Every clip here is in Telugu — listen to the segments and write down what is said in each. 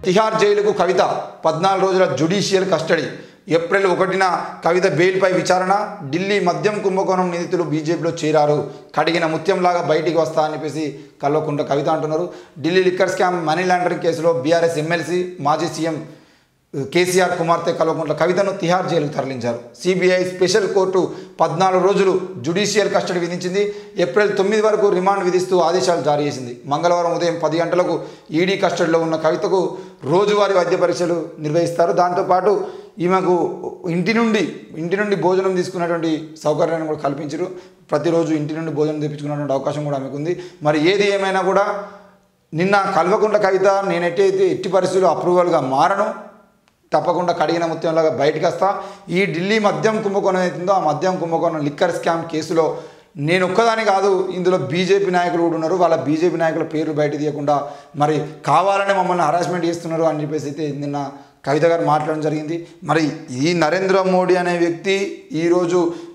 తిహార్ జైలుకు కవిత పద్నాలుగు రోజుల జ్యుడిషియల్ కస్టడీ ఏప్రిల్ ఒకటిన కవిత బెయిల్పై విచారణ ఢిల్లీ మద్యం కుంభకోణం నిందితులు బీజేపీలో చేరారు కడిగిన ముత్యంలాగా బయటికి వస్తా అని చెప్పేసి కల్వకుంట్ల కవిత అంటున్నారు Delhi liquor scam money laundering కేసులో బీఆర్ఎస్ ఎమ్మెల్సీ మాజీ సీఎం కేసీఆర్ కుమార్తె కల్వకుంట్ల కవితను తిహార్ జైలుకు తరలించారు సిబిఐ స్పెషల్ కోర్టు పద్నాలుగు రోజులు జ్యుడిషియల్ కస్టడీ విధించింది ఏప్రిల్ తొమ్మిది వరకు రిమాండ్ విధిస్తూ ఆదేశాలు జారీ చేసింది మంగళవారం ఉదయం పది గంటలకు ఈడీ కస్టడీలో ఉన్న కవితకు రోజువారీ వైద్య పరీక్షలు నిర్వహిస్తారు దాంతోపాటు ఈమెకు ఇంటి నుండి ఇంటి నుండి భోజనం తీసుకున్నటువంటి సౌకర్యాన్ని కూడా కల్పించారు ప్రతిరోజు ఇంటి నుండి భోజనం తెప్పించుకున్నటువంటి అవకాశం కూడా ఆమెకు ఉంది మరి ఏది ఏమైనా కూడా నిన్న కల్వకుంట్ల కవిత నేనెట్టయితే ఎట్టి పరిస్థితుల్లో అప్రూవల్గా మారను తప్పకుండా కడిగిన ముత్యంలాగా బయటకు వస్తా ఈ ఢిల్లీ మద్యం కుంభకోణం అవుతుందో ఆ మద్యం కుంభకోణం లిక్కర్ స్కామ్ కేసులో నేను ఒక్కదాని కాదు ఇందులో బీజేపీ నాయకులు కూడా ఉన్నారు వాళ్ళ బీజేపీ నాయకుల పేర్లు బయట తీయకుండా మరి కావాలని మమ్మల్ని హరాస్మెంట్ చేస్తున్నారు అని చెప్పేసి అయితే నిన్న కవిత గారు మాట్లాడడం జరిగింది మరి ఈ నరేంద్ర మోడీ అనే వ్యక్తి ఈరోజు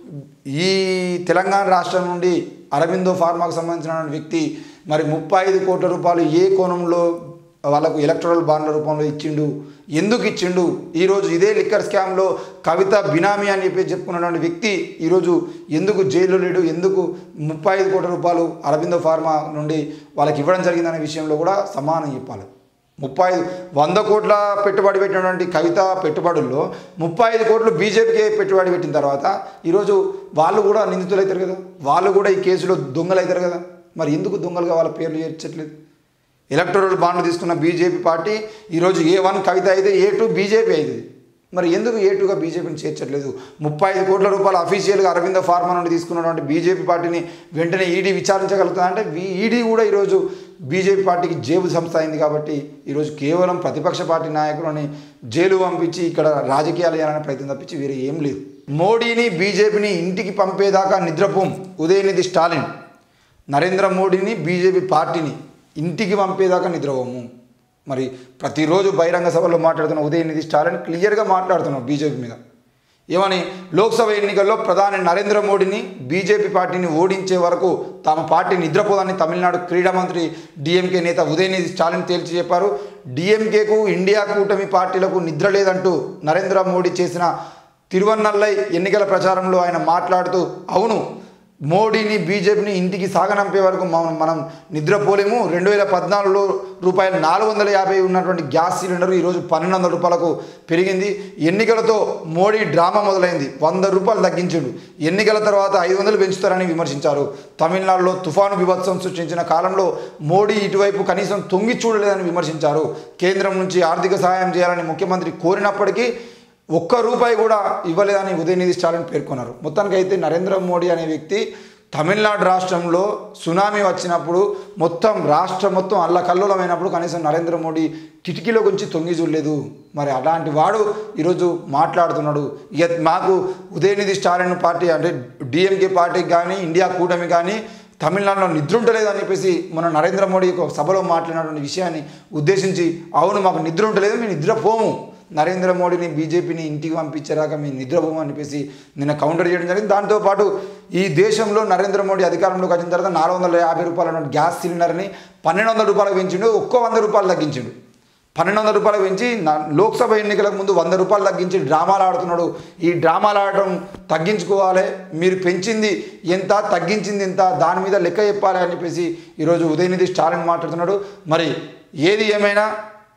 ఈ తెలంగాణ రాష్ట్రం నుండి అరవిందో ఫార్మాకు సంబంధించిన వ్యక్తి మరి ముప్పై ఐదు కోట్ల రూపాయలు ఏ కోణంలో వాళ్ళకు ఎలక్ట్రల్ బాండ్ల రూపంలో ఇచ్చిండు ఎందుకు ఇచ్చిండు ఈరోజు ఇదే లిక్కర్ స్కామ్లో కవిత బినామీ అని చెప్పి చెప్పుకున్నటువంటి వ్యక్తి ఈరోజు ఎందుకు జైల్లో లేడు ఎందుకు ముప్పై ఐదు కోట్ల రూపాయలు అరవిందో ఫార్మా నుండి వాళ్ళకి ఇవ్వడం జరిగిందనే విషయంలో కూడా సమానం చెప్పాలి ముప్పై ఐదు వంద కోట్ల పెట్టుబడి పెట్టినటువంటి కవిత పెట్టుబడుల్లో ముప్పై ఐదు కోట్లు బీజేపీకి పెట్టుబడి పెట్టిన తర్వాత ఈరోజు వాళ్ళు కూడా నిందితులు అవుతారు కదా వాళ్ళు కూడా ఈ కేసులో దొంగలు అవుతారు కదా మరి ఎందుకు దొంగలుగా వాళ్ళ పేర్లు చేర్చట్లేదు ఎలక్టోరల్ బాండ్లు తీసుకున్న బీజేపీ పార్టీ ఈరోజు ఏ వన్ కవిత అయితే ఏ టూ బీజేపీ అవుతుంది మరి ఎందుకు ఏ టూగా బీజేపీని చేర్చట్లేదు ముప్పై ఐదు కోట్ల రూపాయలు అఫీషియల్గా అరవింద ఫార్మా నుండి తీసుకున్నటువంటి బీజేపీ పార్టీని వెంటనే ఈడీ విచారించగలుగుతుందా అంటే ఈడీ కూడా ఈరోజు బీజేపీ పార్టీకి జేబు సంస్థ అయింది కాబట్టి ఈరోజు కేవలం ప్రతిపక్ష పార్టీ నాయకులని జైలు పంపించి ఇక్కడ రాజకీయాలు చేయాలనే ప్రయత్నం తప్పించి వేరే ఏం లేదు మోడీని బీజేపీని ఇంటికి పంపేదాకా నిద్రపోం ఉదయనిధి స్టాలిన్ నరేంద్ర మోడీని బీజేపీ పార్టీని ఇంటికి పంపేదాకా నిద్రపోము మరి ప్రతిరోజు బహిరంగ సభలో మాట్లాడుతున్న ఉదయనిధి స్టాలిన్ క్లియర్గా మాట్లాడుతున్నాం బీజేపీ మీద ఏమని లోక్సభ ఎన్నికల్లో ప్రధాని నరేంద్ర మోడీని బీజేపీ పార్టీని ఓడించే వరకు తమ పార్టీ నిద్రపోదని తమిళనాడు క్రీడా మంత్రి డిఎంకే నేత ఉదయనిధి స్టాలిన్ తేల్చి చెప్పారు డిఎంకేకు ఇండియా కూటమి పార్టీలకు నిద్ర లేదంటూ నరేంద్ర మోడీ చేసిన తిరువన్నల్లై ఎన్నికల ప్రచారంలో ఆయన మాట్లాడుతూ అవును మోడీని బీజేపీని ఇంటికి సాగనంపే వరకు మనం మనం నిద్రపోలేము రెండు వేల పద్నాలుగులో రూపాయలు నాలుగు వందల యాభై ఉన్నటువంటి గ్యాస్ సిలిండర్ ఈరోజు పన్నెండు వందల రూపాయలకు పెరిగింది ఎన్నికలతో మోడీ డ్రామా మొదలైంది వంద రూపాయలు తగ్గించాడు ఎన్నికల తర్వాత ఐదు వందలు పెంచుతారని విమర్శించారు తమిళనాడులో తుఫాను విభత్సం సృష్టించిన కాలంలో మోడీ ఇటువైపు కనీసం తొంగి చూడలేదని విమర్శించారు కేంద్రం నుంచి ఆర్థిక సహాయం చేయాలని ముఖ్యమంత్రి కోరినప్పటికీ ఒక్క రూపాయి కూడా ఇవ్వలేదని ఉదయనిధి స్టాలిన్ పేర్కొన్నారు మొత్తానికి అయితే నరేంద్ర మోడీ అనే వ్యక్తి తమిళనాడు రాష్ట్రంలో సునామీ వచ్చినప్పుడు మొత్తం రాష్ట్రం మొత్తం అల్లకల్లోలమైనప్పుడు కనీసం నరేంద్ర మోడీ కిటికీలో గురించి తొంగి చూడలేదు మరి అలాంటి వాడు ఈరోజు మాట్లాడుతున్నాడు ఇక మాకు ఉదయనిధి స్టాలిన్ పార్టీ అంటే డిఎంకే పార్టీకి కానీ ఇండియా కూటమి కానీ తమిళనాడులో నిద్ర ఉంటలేదు అని చెప్పేసి మన నరేంద్ర మోడీ ఒక సభలో మాట్లాడినటువంటి విషయాన్ని ఉద్దేశించి అవును మాకు నిద్ర ఉంటలేదు మేము నిద్రపోము నరేంద్ర మోడీని బీజేపీని ఇంటికి పంపించేరాక మేము నిద్రపోము అని చెప్పేసి నిన్న కౌంటర్ చేయడం జరిగింది దాంతోపాటు ఈ దేశంలో నరేంద్ర మోడీ అధికారంలోకి వచ్చిన తర్వాత నాలుగు వందల యాభై రూపాయల గ్యాస్ సిలిండర్ని పన్నెండు వందల రూపాయలకు పెంచిండు ఒక్కో వంద రూపాయలు తగ్గించిండు పన్నెండు వందల రూపాయలు పెంచి నా- లోక్సభ ఎన్నికలకు ముందు వంద రూపాయలు తగ్గించి డ్రామాలు ఆడుతున్నాడు ఈ డ్రామాలు ఆడటం తగ్గించుకోవాలి మీరు పెంచింది ఎంత తగ్గించింది ఎంత దాని మీద లెక్క చెప్పాలి అని చెప్పేసి ఈరోజు ఉదయనిధి స్టాలిన్ మాట్లాడుతున్నాడు మరి ఏది ఏమైనా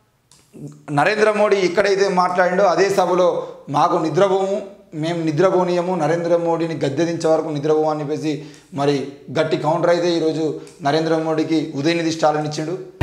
నరేంద్ర మోడీ ఎక్కడైతే మాట్లాడిండో అదే సభలో మాకు నిద్రపోము మేము నిద్రపోనీయము నరేంద్ర మోడీని గద్దెదించే వరకు నిద్రపోము అని చెప్పేసి మరి గట్టి కౌంటర్ అయితే ఈరోజు నరేంద్ర మోడీకి ఉదయనిధి స్టాలిన్ ఇచ్చిండు